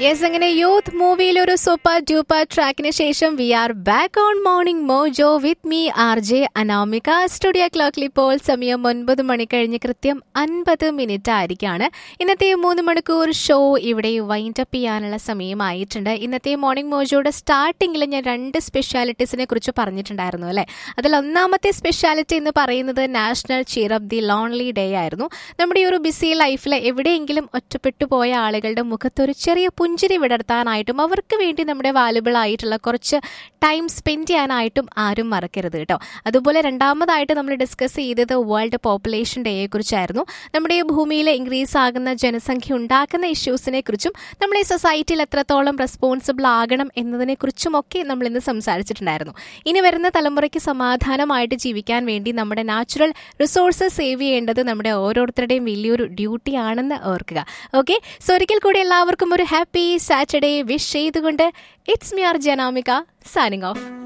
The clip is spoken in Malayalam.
യെസ് അങ്ങനെ യൂത്ത് മൂവിയിൽ ഒരു സൂപ്പർ ഡ്യൂപ്പർ ട്രാക്കിന് ശേഷം we are back on morning mojo with me R J Anamika studio ക്ലോക്കിൽ ഇപ്പോൾ സമയം ഒൻപത് മണി കഴിഞ്ഞ് കൃത്യം അൻപത് മിനിറ്റ് ആയിരിക്കാണ് ഇന്നത്തെ മൂന്ന് മണിക്കൂർ ഷോ ഇവിടെ വൈൻഡ് അപ്പ് ചെയ്യാനുള്ള സമയമായിട്ടുണ്ട് ഇന്നത്തെ മോർണിംഗ് മോജോയുടെ സ്റ്റാർട്ടിങ്ങിൽ ഞാൻ രണ്ട് സ്പെഷ്യാലിറ്റീസിനെ കുറിച്ച് പറഞ്ഞിട്ടുണ്ടായിരുന്നു അല്ലേ അതിൽ ഒന്നാമത്തെ സ്പെഷ്യാലിറ്റി എന്ന് പറയുന്നത് national cheer of the lonely day ആയിരുന്നു നമ്മുടെ ഈ ഒരു ബിസി ലൈഫിൽ എവിടെയെങ്കിലും ഒറ്റപ്പെട്ടു പോയ ആളുകളുടെ മുഖത്തൊരു ചെറിയ പുഞ്ചിരി വിടർത്താനായിട്ടും അവർക്ക് വേണ്ടി നമ്മുടെ വാലുബിൾ ആയിട്ടുള്ള കുറച്ച് ടൈം സ്പെൻഡ് ചെയ്യാനായിട്ടും ആരും മറക്കരുത് കേട്ടോ അതുപോലെ രണ്ടാമതായിട്ട് നമ്മൾ ഡിസ്കസ് ചെയ്തത് വേൾഡ് പോപ്പുലേഷൻ ഡേയെ കുറിച്ചായിരുന്നു നമ്മുടെ ഈ ഭൂമിയിൽ ഇൻക്രീസ് ആകുന്ന ജനസംഖ്യ ഉണ്ടാക്കുന്ന ഇഷ്യൂസിനെ കുറിച്ചും നമ്മൾ ഈ സൊസൈറ്റിയിൽ എത്രത്തോളം റെസ്പോൺസിബിൾ ആകണം എന്നതിനെ കുറിച്ചുമൊക്കെ നമ്മൾ ഇന്ന് സംസാരിച്ചിട്ടുണ്ടായിരുന്നു ഇനി വരുന്ന തലമുറയ്ക്ക് സമാധാനമായിട്ട് ജീവിക്കാൻ വേണ്ടി നമ്മുടെ നാച്ചുറൽ റിസോഴ്സസ് സേവ് ചെയ്യേണ്ടത് നമ്മുടെ ഓരോരുത്തരുടെയും വലിയൊരു ഡ്യൂട്ടി ആണെന്ന് ഓർക്കുക ഓക്കെ സോ ഒരിക്കൽ കൂടി എല്ലാവർക്കും ഒരു ഹാപ്പി സാറ്റർഡേ വിഷ് ചെയ്തുകൊണ്ട് it's me R J Anamika signing of